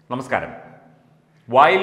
നമസ്കാരം വായിൽ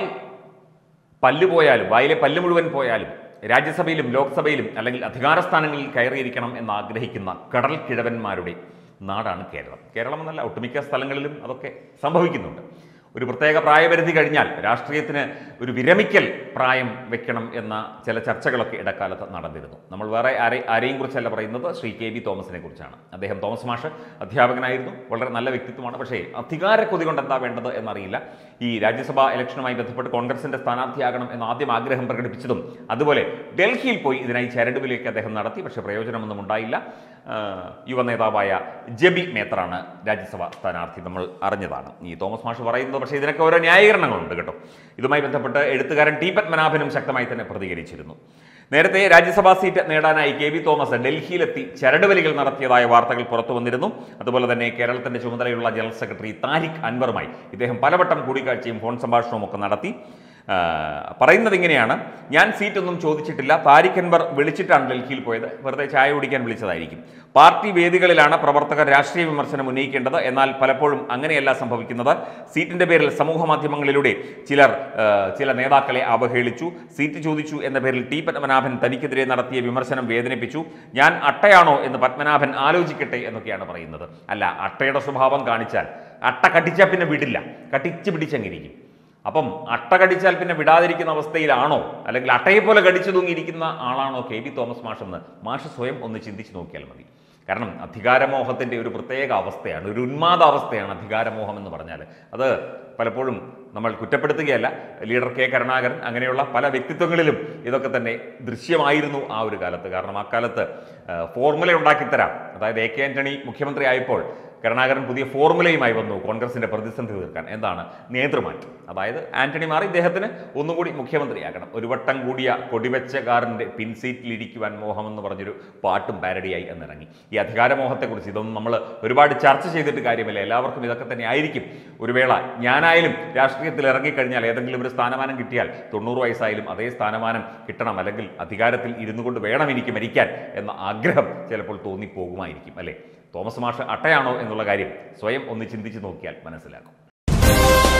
പല്ല് പോയാലും വായിലെ പല്ല് മുഴുവൻ പോയാലും രാജ്യസഭയിലും ലോക്സഭയിലും അല്ലെങ്കിൽ അധികാര സ്ഥാനങ്ങളിൽ കയറിയിരിക്കണം എന്ന് ആഗ്രഹിക്കുന്ന കടൽ കിഴവന്മാരുടെ നാടാണ് കേരളം കേരളം എന്നല്ല ഒട്ടുമിക്ക സ്ഥലങ്ങളിലും അതൊക്കെ സംഭവിക്കുന്നുണ്ട് ഒരു പ്രത്യേക പ്രായപരിധി കഴിഞ്ഞാൽ രാഷ്ട്രീയത്തിന് ഒരു വിരമിക്കൽ പ്രായം വെക്കണം എന്ന ചില ചർച്ചകളൊക്കെ ഇടക്കാലത്ത് നടന്നിരുന്നു നമ്മൾ വേറെ ആരെ ആരെയും കുറിച്ചല്ല പറയുന്നത് ശ്രീ കെ വി തോമസിനെ കുറിച്ചാണ് അദ്ദേഹം തോമസ് മാഷ് അധ്യാപകനായിരുന്നു വളരെ നല്ല വ്യക്തിത്വമാണ് പക്ഷേ അധികാര കൊതി കൊണ്ട് എന്താ വേണ്ടത് എന്നറിയില്ല ഈ രാജ്യസഭാ ഇലക്ഷനുമായി ബന്ധപ്പെട്ട് കോൺഗ്രസിന്റെ സ്ഥാനാർത്ഥിയാകണം എന്ന് ആദ്യം ആഗ്രഹം പ്രകടിപ്പിച്ചതും അതുപോലെ ഡൽഹിയിൽ പോയി ഇതിനായി ചരടുവിലേക്ക് അദ്ദേഹം നടത്തി പക്ഷേ പ്രയോജനമൊന്നും ഉണ്ടായില്ല ആ, യുവ നേതാവായ ജബി മേത്രാണ് രാജ്യസഭാ സ്ഥാനാർത്ഥി നമ്മൾ അറിഞ്ഞതാണ് ഈ തോമസ് മാഷ് പറയുന്നത് പക്ഷേ ഇതിനൊക്കെ ഓരോ ന്യായീകരണങ്ങളുണ്ട് കേട്ടോ ഇതുമായി ബന്ധപ്പെട്ട് എഴുത്തുകാരൻ ടി പത്മനാഭനും ശക്തമായി തന്നെ പ്രതികരിച്ചിരുന്നു നേരത്തെ രാജ്യസഭാ സീറ്റ് നേടാനായി കെ വി തോമസ് ഡൽഹിയിലെത്തി ചരടുവലികൾ നടത്തിയതായ വാർത്തകൾ പുറത്തു വന്നിരുന്നു അതുപോലെ തന്നെ കേരളത്തിന്റെ ചുമതലയുള്ള ജനറൽ സെക്രട്ടറി താരിഖ് അൻവറുമായി ഇദ്ദേഹം പലവട്ടം കൂടിക്കാഴ്ചയും ഫോൺ സംഭാഷണവും ഒക്കെ നടത്തി ആ, പറയുന്നത് ഇങ്ങനെയാണ് ഞാൻ സീറ്റൊന്നും ചോദിച്ചിട്ടില്ല താരിഖ് അൻവർ വിളിച്ചിട്ടാണ് ഡൽഹിയിൽ പോയത് വെറുതെ ചായ കുടിക്കാൻ വിളിച്ചതായിരിക്കും പാർട്ടി വേദികളിലാണ് പ്രവർത്തകർ രാഷ്ട്രീയ വിമർശനം ഉന്നയിക്കേണ്ടത് എന്നാൽ പലപ്പോഴും അങ്ങനെയല്ല സംഭവിക്കുന്നത് സീറ്റിന്റെ പേരിൽ സമൂഹ മാധ്യമങ്ങളിലൂടെ ചിലർ ആ, ചില നേതാക്കളെ അവഹേളിച്ചു സീറ്റ് ചോദിച്ചു എന്ന പേരിൽ ടി പത്മനാഭൻ തനിക്കെതിരെ നടത്തിയ വിമർശനം വേദനിപ്പിച്ചു ഞാൻ അട്ടയാണോ എന്ന് പത്മനാഭൻ ആലോചിക്കട്ടെ എന്നൊക്കെയാണ് പറയുന്നത് അല്ല അട്ടയുടെ സ്വഭാവം കാണിച്ചാൽ അട്ട കടിച്ചാൽ പിന്നെ വിടില്ല കടിച്ച് പിടിച്ചങ്ങിരിക്കും അപ്പം അട്ട കടിച്ചാൽ പിന്നെ വിടാതിരിക്കുന്ന അവസ്ഥയിലാണോ അല്ലെങ്കിൽ അട്ടയെ പോലെ കടിച്ചു തൂങ്ങിയിരിക്കുന്ന ആളാണോ കെ വി തോമസ് മാഷ് എന്ന് മാഷ് സ്വയം ഒന്ന് ചിന്തിച്ച് നോക്കിയാൽ മതി കാരണം അധികാരമോഹത്തിൻ്റെ ഒരു പ്രത്യേക അവസ്ഥയാണ് ഒരു ഉന്മാദ അവസ്ഥയാണ് അധികാരമോഹം എന്ന് പറഞ്ഞാൽ അത് പലപ്പോഴും നമ്മൾ കുറ്റപ്പെടുത്തുകയല്ല ലീഡർ കെ കരുണാകരൻ അങ്ങനെയുള്ള പല വ്യക്തിത്വങ്ങളിലും ഇതൊക്കെ തന്നെ ദൃശ്യമായിരുന്നു ആ ഒരു കാലത്ത് കാരണം ആ കാലത്ത് ആ, ഫോർമുല ഉണ്ടാക്കിത്തരാം അതായത് എ കെ ആന്റണി മുഖ്യമന്ത്രി ആയപ്പോൾ കരുണാകരൻ പുതിയ ഫോർമുലയുമായി വന്നു കോൺഗ്രസിന്റെ പ്രതിസന്ധി തീർക്കാൻ എന്താണ് നേതൃമാറ്റം അതായത് ആന്റണി മാറി ഇദ്ദേഹത്തിന് ഒന്നുകൂടി മുഖ്യമന്ത്രിയാകണം ഒരു വട്ടം കൂടിയ കൊടിവെച്ചക്കാരൻ്റെ പിൻസീറ്റിലിരിക്കുവാൻ മോഹം എന്ന് പറഞ്ഞൊരു പാട്ടും പാരഡിയായി എന്നിറങ്ങി ഈ അധികാരമോഹത്തെക്കുറിച്ച് ഇതൊന്നും നമ്മൾ ഒരുപാട് ചർച്ച ചെയ്തിട്ട് കാര്യമില്ല എല്ലാവർക്കും ഇതൊക്കെ തന്നെ ആയിരിക്കും ഒരു വേള ഞാനായാലും രാഷ്ട്രീയത്തിൽ ഇറങ്ങിക്കഴിഞ്ഞാൽ ഏതെങ്കിലും ഒരു സ്ഥാനമാനം കിട്ടിയാൽ തൊണ്ണൂറ് വയസ്സായാലും അതേ സ്ഥാനമാനം കിട്ടണം അല്ലെങ്കിൽ അധികാരത്തിൽ ഇരുന്നു കൊണ്ട് വേണം എനിക്ക് മരിക്കാൻ എന്ന ആഗ്രഹം ചിലപ്പോൾ തോന്നിപ്പോകുമായിരിക്കും അല്ലേ തോമസ് മാഷ് അട്ടയാണോ എന്നുള്ള കാര്യം സ്വയം ഒന്ന് ചിന്തിച്ച് നോക്കിയാൽ മനസ്സിലാക്കും